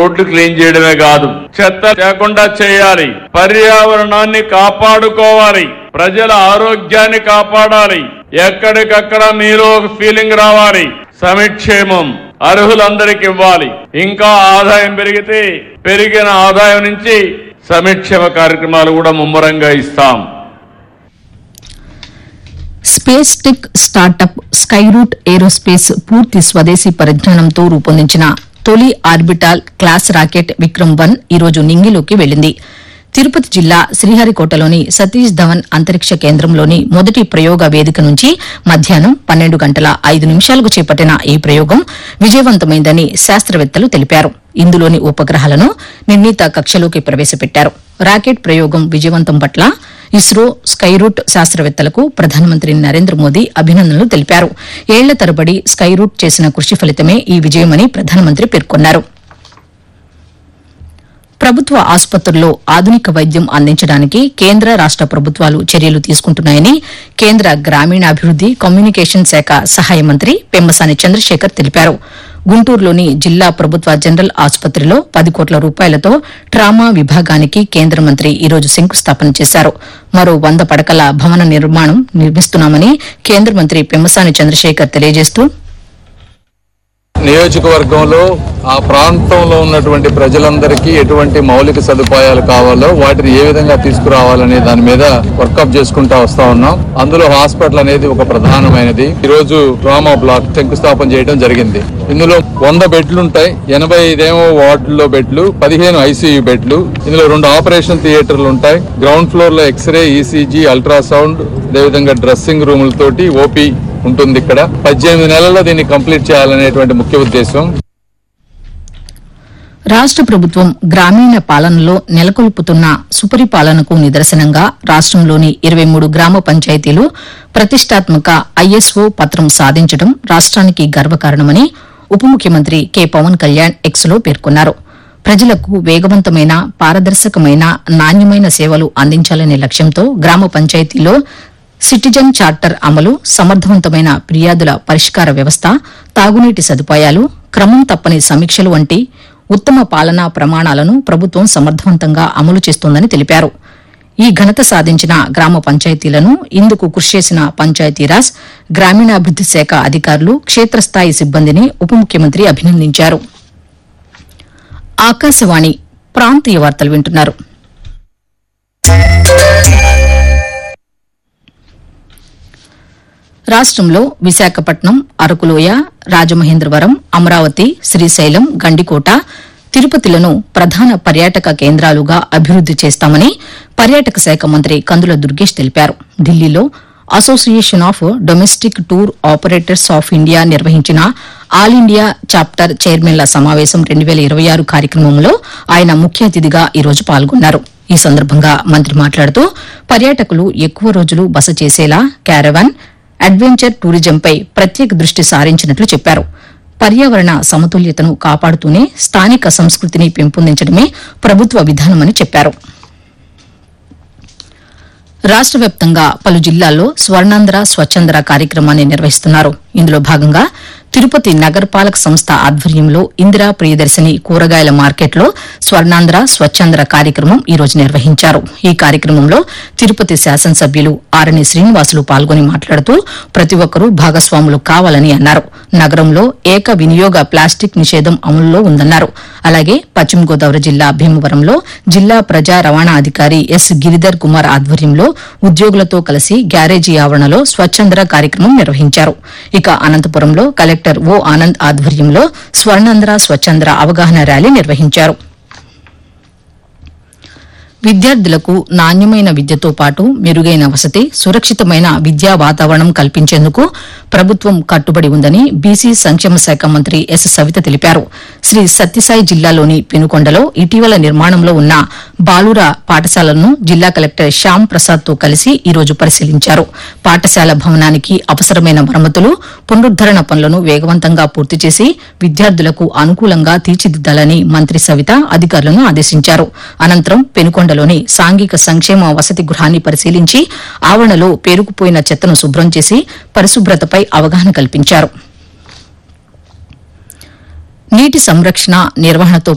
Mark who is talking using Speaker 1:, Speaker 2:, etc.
Speaker 1: రోడ్లు క్లీన్ చేయడమే కాదు చెత్త లేకుండా చేయాలి పర్యావరణాన్ని కాపాడుకోవాలి ప్రజల ఆరోగ్యాన్ని కాపాడాలి ఎక్కడికక్కడ మీలో ఒక ఫీలింగ్ రావాలి సమిక్షేమం అర్హులందరికి ఇవ్వాలి ఇంకా ఆదాయం పెరిగితే పెరిగిన ఆదాయం నుంచి సమిక్షేమ కార్యక్రమాలు కూడా ముమ్మరంగా ఇస్తాం
Speaker 2: space tech startup Skyroot Aerospace పూర్తి స్వదేశీ పరిజ్ఞానంతో రూపొందించిన తొలి orbital class rocket Vikram one ఈరోజు నింగిలోకి వెళ్లింది తిరుపతి జిల్లా శ్రీహరికోటలోని సతీష్ ధవన్ అంతరిక్ష కేంద్రంలోని మొదటి ప్రయోగ వేదిక నుంచి మధ్యాహ్నం పన్నెండు గంటల ఐదు నిమిషాలకు చేపట్టిన ఈ ప్రయోగం విజయవంతమైందని శాస్త్రవేత్తలు తెలిపారు ఇందులోని ఉపగ్రహాలను నిర్ణీత కక్షలోకి ప్రవేశపెట్టారు రాకెట్ ప్రయోగం విజయవంతం పట్ల ఇస్రో స్కైరూట్ శాస్త్రవేత్తలకు ప్రధానమంత్రి నరేంద్ర మోదీ అభినందనలు తెలిపారు ఏళ్ల తరబడి స్కైరూట్ చేసిన కృషి ఫలితమే ఈ విజయమని ప్రధానమంత్రి పేర్కొన్నారు ప్రభుత్వ ఆసుపత్రుల్లో ఆధునిక వైద్యం అందించడానికి కేంద్ర రాష్ట ప్రభుత్వాలు చర్యలు తీసుకుంటున్నాయని కేంద్ర గ్రామీణాభివృద్ది కమ్యూనికేషన్ శాఖ సహాయ మంత్రి పెమ్మసాని చంద్రశేఖర్ తెలిపారు గుంటూరులోని జిల్లా ప్రభుత్వ జనరల్ ఆసుపత్రిలో పది కోట్ల రూపాయలతో ట్రామా విభాగానికి కేంద్ర మంత్రి ఈరోజు శంకుస్థాపన చేశారు మరో వంద పడకల భవన నిర్మాణం నిర్మిస్తున్నామని కేంద్ర మంత్రి పెమ్మసాని చంద్రశేఖర్ తెలియజేస్తూ
Speaker 3: నియోజకవర్గంలో ఆ ప్రాంతంలో ఉన్నటువంటి ప్రజలందరికీ ఎటువంటి మౌలిక సదుపాయాలు కావాలో వాటిని ఏ విధంగా తీసుకురావాలనే దాని మీద వర్కప్ చేసుకుంటా వస్తా ఉన్నాం అందులో హాస్పిటల్ అనేది ఒక ప్రధానమైనది ఈ రోజు ట్రామా బ్లాక్ శంకుస్థాపన చేయడం జరిగింది ఇందులో వంద బెడ్లు ఉంటాయి ఎనభై ఐదేమో వార్డుల్లో బెడ్లు పదిహేను ఐసీయూ బెడ్లు ఇందులో రెండు ఆపరేషన్ థియేటర్లు ఉంటాయి గ్రౌండ్ ఫ్లోర్ లో ఎక్స్రే ఈసీజీ అల్ట్రాసౌండ్ అదేవిధంగా డ్రెస్సింగ్ రూములతోటి ఓపీ ఉంటుంది ఇక్కడ పద్దెనిమిది నెలల్లో దీన్ని కంప్లీట్ చేయాలనేటువంటి ముఖ్య ఉద్దేశం
Speaker 2: రాష్ట ప్రభుత్వం గ్రామీణ పాలనలో నెలకొల్పుతున్న సుపరిపాలనకు నిదర్శనంగా రాష్టంలోని ఇరవై మూడు గ్రామ పంచాయతీలు ప్రతిష్టాత్మక ఐఎస్ఓ పత్రం సాధించడం రాష్ట్రానికి గర్వకారణమని ఉప ముఖ్యమంత్రి కె పవన్ కళ్యాణ్ ఎక్స్లో పేర్కొన్నారు ప్రజలకు వేగవంతమైన పారదర్శకమైన నాణ్యమైన సేవలు అందించాలనే లక్ష్యంతో గ్రామ పంచాయతీలో సిటిజన్ చార్టర్ అమలు సమర్థవంతమైన ఫిర్యాదుల పరిష్కార వ్యవస్థ తాగునీటి సదుపాయాలు క్రమం తప్పని సమీక్షలు వంటి ఉత్తమ పాలనా ప్రమాణాలను ప్రభుత్వం సమర్థవంతంగా అమలు చేస్తోందని తెలిపారు ఈ ఘనత సాధించిన గ్రామ పంచాయతీలను ఇందుకు కృషి చేసిన పంచాయతీరాజ్ గ్రామీణాభివృద్ది శాఖ అధికారులు క్షేత్రస్థాయి సిబ్బందిని ఉప ముఖ్యమంత్రి అభినందించారు ఆకాశవాణి ప్రాంతీయ వార్తలు వింటున్నారు రాష్ట్రంలో విశాఖపట్నం అరకులోయ రాజమహేంద్రవరం అమరావతి శ్రీశైలం గండికోట తిరుపతిలను ప్రధాన పర్యాటక కేంద్రాలుగా అభివృద్ది చేస్తామని పర్యాటక శాఖ మంత్రి కందుల దుర్గేష్ తెలిపారు ఢిల్లీలో Association of Domestic Tour Operators of India నిర్వహించిన ఆల్ ఇండియా చాప్టర్ చైర్మన్ల సమావేశం రెండు వేల ఇరవై ఆరు కార్యక్రమంలో ఆయన ముఖ్య అతిథిగా ఈరోజు పాల్గొన్నారు ఈ సందర్భంగా మంత్రి మాట్లాడుతూ పర్యాటకులు ఎక్కువ రోజులు బస చేసేలా క్యారవాన్ అడ్వెంచర్ టూరిజంపై ప్రత్యేక దృష్టి సారించినట్లు చెప్పారు పర్యావరణ సమతుల్యతను కాపాడుతూనే స్థానిక సంస్కృతిని పెంపొందించడమే ప్రభుత్వ విధానమని చెప్పారు రాష్ట వ్యాప్తంగా పలు జిల్లాల్లో స్వర్ణాంధ్ర స్వచ్ఛంద్ర కార్యక్రమాన్ని నిర్వహిస్తున్నారు ఇందులో భాగంగా తిరుపతి నగరపాలక సంస్థ ఆధ్వర్యంలో ఇందిరా ప్రియదర్శిని కూరగాయల మార్కెట్లో స్వర్ణాంధ్ర స్వచ్ఛంద్ర కార్యక్రమం ఈ రోజు నిర్వహించారు ఈ కార్యక్రమంలో తిరుపతి శాసనసభ్యులు ఆరణి శ్రీనివాసులు పాల్గొని మాట్లాడుతూ ప్రతి ఒక్కరూ భాగస్వాములు కావాలని అన్నారు నగరంలో ఏక వినియోగ ప్లాస్టిక్ నిషేధం అమలులో ఉందన్నారు అలాగే పశ్చిమ గోదావరి జిల్లా భీమవరంలో జిల్లా ప్రజా రవాణా అధికారి ఎస్ గిరిధర్ కుమార్ ఆధ్వర్యంలో ఉద్యోగులతో కలిసి గ్యారేజీ ఆవరణలో స్వచ్ఛంద్ర కార్యక్రమం నిర్వహించారు ఇక అనంతపురంలో కలెక్టర్ ఓ ఆనంద్ ఆధ్వర్యంలో స్వర్ణాంధ్ర స్వచ్ఛంద్ర అవగాహన ర్యాలీ నిర్వహించారు విద్యార్థులకు నాణ్యమైన విద్యతో పాటు మెరుగైన వసతి సురక్షితమైన విద్యా వాతావరణం కల్పించేందుకు ప్రభుత్వం కట్టుబడి ఉందని బీసీ సంక్షేమ శాఖ మంత్రి ఎస్ సవిత తెలిపారు శ్రీ సత్యసాయి జిల్లాలోని పెనుకొండలో ఇటీవల నిర్మాణంలో ఉన్న బాలుర పాఠశాలను జిల్లా కలెక్టర్ శ్యామ్ ప్రసాద్ తో కలిసి ఈ రోజు పరిశీలించారు పాఠశాల భవనానికి అవసరమైన మరమ్మతులు పునరుద్దరణ పనులను వేగవంతంగా పూర్తి చేసి విద్యార్థులకు అనుకూలంగా తీర్చిదిద్దాలని మంత్రి సవిత అధికారులను ఆదేశించారు అనంతరం పెనుకొండలోని సాంఘిక సంక్షేమ వసతి గృహాన్ని పరిశీలించి ఆవరణలో పేరుకుపోయిన చెత్తను శుభ్రం చేసి పరిశుభ్రతపై అవగాహన కల్పించారు నీటి సంరక్షణ నిర్వహణతో